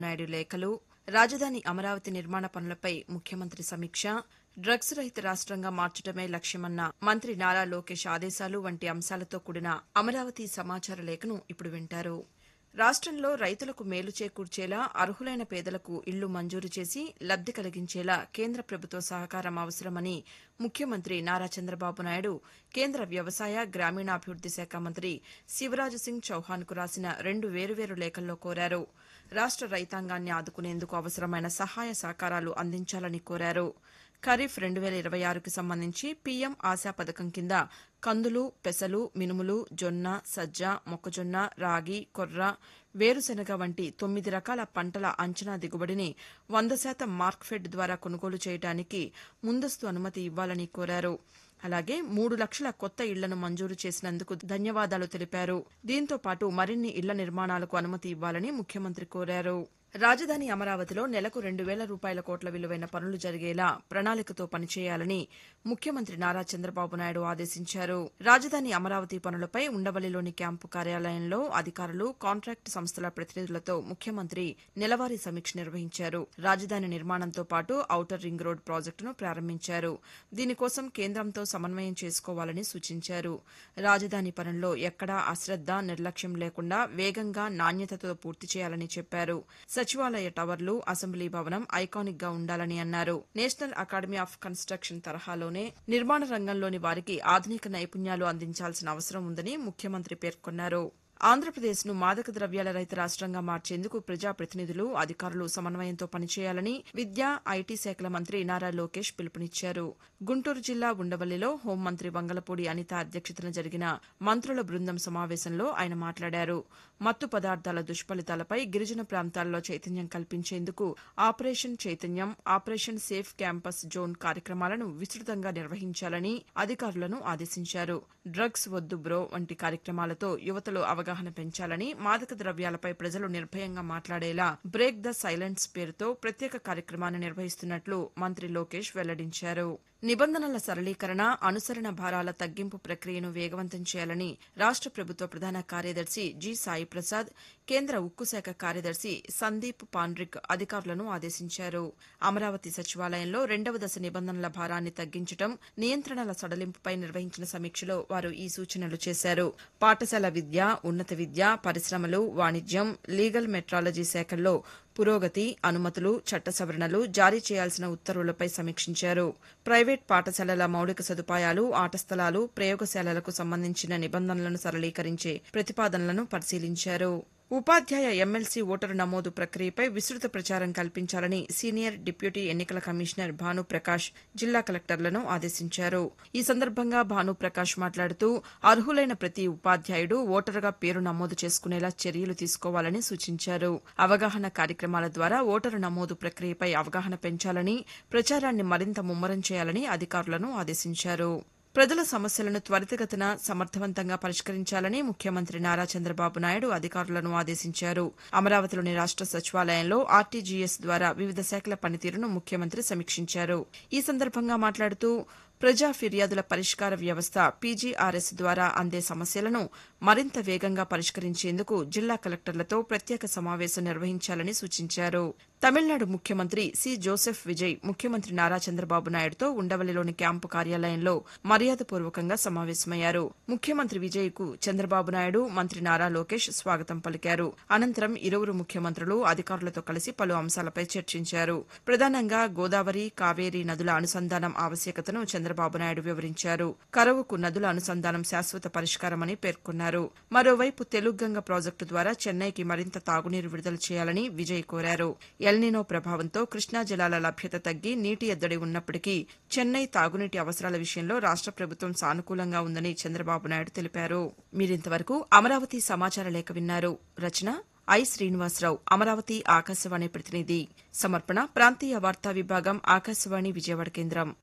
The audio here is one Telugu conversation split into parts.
నాయుడు లేఖలు రాజధాని అమరావతి నిర్మాణ పనులపై ముఖ్యమంత్రి సమీక్ష డ్రగ్స్ రహిత రాష్ట్రంగా మార్చడమే లక్ష్యమన్న మంత్రి నారా లోకేష్ ఆదేశాలు వంటి అంశాలతో కూడిన అమరావతి సమాచార లేఖను ఇప్పుడు వింటారు రాష్ట్రంలో రైతులకు మేలు చేకూర్చేలా అర్హులైన పేదలకు ఇళ్లు మంజూరు చేసి లబ్ది కలిగించేలా కేంద్ర ప్రభుత్వ సహకారం అవసరమని ముఖ్యమంత్రి నారా చంద్రబాబు నాయుడు కేంద్ర వ్యవసాయ గ్రామీణాభివృద్ది శాఖ మంత్రి శివరాజ్ సింగ్ చౌహాన్కు రాసిన రెండు వేరువేరు లేఖల్లో కోరారు రాష్ట్ర రైతాంగాన్ని ఆదుకునేందుకు అవసరమైన సహాయ సహకారాలు అందించాలని కోరారు ఖరీఫ్ రెండు వేల ఇరవై ఆరుకి సంబంధించి పీఎం ఆశా పథకం కింద కందులు పెసలు మినుములు జొన్న సజ్జ మొక్కజొన్న రాగి కొర్ర వేరుశెనగ వంటి తొమ్మిది రకాల పంటల అంచనా దిగుబడిని వంద శాతం మార్క్ఫెడ్ ద్వారా కొనుగోలు చేయడానికి ముందస్తు అనుమతి ఇవ్వాలని కోరారు అలాగే మూడు లక్షల కొత్త ఇళ్లను మంజూరు చేసినందుకు ధన్యవాదాలు తెలిపారు దీంతో పాటు మరిన్ని ఇళ్ల నిర్మాణాలకు అనుమతి ఇవ్వాలని ముఖ్యమంత్రి కోరారు రాజధాని అమరావతిలో నెలకు రెండు వేల రూపాయల కోట్ల విలువైన పనులు జరిగేలా ప్రణాళికతో పనిచేయాలని ముఖ్యమంత్రి నారా చంద్రబాబు నాయుడు ఆదేశించారు రాజధాని అమరావతి పనులపై ఉండవల్లిలోని క్యాంపు కార్యాలయంలో అధికారులు కాంట్రాక్టు సంస్థల ప్రతినిధులతో ముఖ్యమంత్రి నెలవారీ సమీక్ష నిర్వహించారు రాజధాని నిర్మాణంతో పాటు ఔటర్ రింగ్ రోడ్ ప్రాజెక్టును ప్రారంభించారు దీనికోసం కేంద్రంతో సమన్వయం చేసుకోవాలని సూచించారు రాజధాని పనుల్లో ఎక్కడా అశ్రద్ద నిర్లక్ష్యం లేకుండా వేగంగా నాణ్యతతో పూర్తి చేయాలని చెప్పారు సచివాలయ టవర్లు అసెంబ్లీ భవనం ఐకానిక్ గా ఉండాలని అన్నారు నేషనల్ అకాడమీ ఆఫ్ కన్స్ట్రక్షన్ తరహాలోనే నిర్మాణ రంగంలోని వారికి ఆధునిక నైపుణ్యాలు అందించాల్సిన అవసరం ఉందని ముఖ్యమంత్రి పేర్కొన్నారు ఆంధ్రప్రదేశ్ను మాదక ద్రవ్యాల రహిత రాష్ట్రంగా మార్చేందుకు ప్రజాప్రతినిధులు అధికారులు సమన్వయంతో పనిచేయాలని విద్యా ఐటీ శాఖల మంత్రి నారా లోకేష్ పిలుపునిచ్చారు గుంటూరు జిల్లా ఉండవల్లిలో హోంమంత్రి వంగలపూడి అనిత అధ్యక్షతన జరిగిన మంత్రుల బృందం సమావేశంలో ఆయన మాట్లాడారు మత్తు పదార్థాల దుష్ఫలితాలపై గిరిజన ప్రాంతాల్లో చైతన్యం కల్పించేందుకు ఆపరేషన్ చైతన్యం ఆపరేషన్ సేఫ్ క్యాంపస్ జోన్ కార్యక్రమాలను విస్తృతంగా నిర్వహించాలని అధికారులను ఆదేశించారు డ్రగ్స్ వద్దు బ్రో వంటి కార్యక్రమాలతో యువతలో అవగాహన పెంచాలని మాదక ద్రవ్యాలపై ప్రజలు నిర్భయంగా మాట్లాడేలా బ్రేక్ ద సైలెన్స్ పేరుతో ప్రత్యేక కార్యక్రమాన్ని నిర్వహిస్తున్నట్లు మంత్రి లోకేష్ వెల్లడించారు నిబంధనల సరళీకరణ అనుసరణ భారాల తగ్గింపు ప్రక్రియను వేగవంతం చేయాలని రాష్ట ప్రభుత్వ ప్రధాన కార్యదర్శి జి సాయి ప్రసాద్ కేంద్ర ఉక్కు శాఖ కార్యదర్శి సందీప్ పాండ్రిక్ అధికారులను ఆదేశించారు అమరావతి సచివాలయంలో రెండవ దశ నిబంధనల భారాన్ని తగ్గించడం నియంత్రణల సడలింపుపై నిర్వహించిన సమీక్షలో వారు ఈ సూచనలు చేశారు పాఠశాల విద్య ఉన్నత విద్య పరిశ్రమలు వాణిజ్యం లీగల్ మెట్రాలజీ శాఖల్లో పురోగతి అనుమతులు చట్ట సవరణలు జారీ చేయాల్సిన ఉత్తర్వులపై సమీక్షించారు ప్రైవేట్ పాఠశాలల మౌలిక సదుపాయాలు ఆట స్థలాలు ప్రయోగశాలలకు సంబంధించిన నిబంధనలను సరళీకరించే ప్రతిపాదనలను పరిశీలించారు ఉపాధ్యాయ ఎమ్మెల్సీ ఓటరు నమోదు ప్రక్రియపై విస్తృత ప్రచారం కల్పించాలని సీనియర్ డిప్యూటీ ఎన్నికల కమిషనర్ భానుప్రకాష్ జిల్లా కలెక్టర్లను ఆదేశించారు ఈ సందర్భంగా భానుప్రకాష్ మాట్లాడుతూ అర్హులైన ప్రతి ఉపాధ్యాయుడు ఓటరుగా పేరు నమోదు చేసుకునేలా చర్యలు తీసుకోవాలని సూచించారు అవగాహన కార్యక్రమాల ద్వారా ఓటరు నమోదు ప్రక్రియపై అవగాహన పెంచాలని ప్రచారాన్ని మరింత ముమ్మరం చేయాలని అధికారులను ఆదేశించారు ప్రజల సమస్యలను త్వరితగతిన సమర్థవంతంగా పరిష్కరించాలని ముఖ్యమంత్రి నారా చంద్రబాబు నాయుడు అధికారులను ఆదేశించారు అమరావతిలోని రాష్ట సచివాలయంలో ఆర్టీజీఎస్ ద్వారా వివిధ శాఖల పనితీరును ముఖ్యమంత్రి సమీక్షించారు ఈ సందర్భంగా మాట్లాడుతూ ప్రజా ఫిర్యాదుల పరిష్కార వ్యవస్థ పీజీఆర్ఎస్ ద్వారా అందే సమస్యలను మరింత వేగంగా పరిష్కరించేందుకు జిల్లా కలెక్టర్లతో ప్రత్యేక సమావేశం నిర్వహించాలని సూచించారు తమిళనాడు ముఖ్యమంత్రి సి జోసెఫ్ విజయ్ ముఖ్యమంత్రి నారా చంద్రబాబు నాయుడుతో ఉండవల్లిలోని క్యాంపు కార్యాలయంలో మర్యాదపూర్వకంగా సమావేశమయ్యారు ముఖ్యమంత్రి విజయ్కు చంద్రబాబు నాయుడు మంత్రి నారా లోకేష్ స్వాగతం పలికారు అనంతరం ఇరువురు ముఖ్యమంత్రులు అధికారులతో కలిసి పలు అంశాలపై చర్చించారు ప్రధానంగా గోదావరి కావేరీ నదుల అనుసంధానం ఆవశ్యకతను చంద్రబాబు నాయుడు వివరించారు కరవుకు నదుల అనుసంధానం శాశ్వత పరిష్కారమని పేర్కొన్నారు మరోవైపు తెలుగంగ ప్రాజెక్టు ద్వారా చెన్నైకి మరింత తాగునీరు విడుదల చేయాలని విజయ్ కోరారు ఎల్నినో ప్రభావంతో కృష్ణా జలాల లభ్యత తగ్గి నీటి ఎద్దడి ఉన్నప్పటికీ చెన్నై తాగునీటి అవసరాల విషయంలో రాష్ట ప్రభుత్వం సానుకూలంగా ఉందని చంద్రబాబు నాయుడు తెలిపారు మీరింతవరకు అమరావతి సమాచార లేఖ విన్నారు రచన ఐ శ్రీనివాసరావు అమరావతి ఆకాశవాణి ప్రతినిధి సమర్పణ ప్రాంతీయ వార్తా విభాగం ఆకాశవాణి విజయవాడ కేంద్రం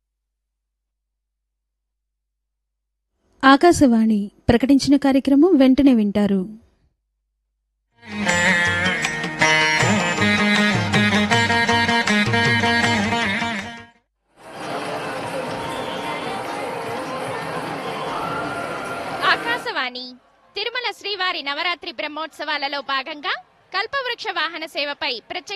ఆకాశవాణి ప్రకటించిన కార్యక్రమం వెంటనే వింటారు ఆకాశవాణి తిరుమల శ్రీవారి నవరాత్రి బ్రహ్మోత్సవాలలో భాగంగా కల్పవృక్ష వాహన సేవపై ప్రత్యేక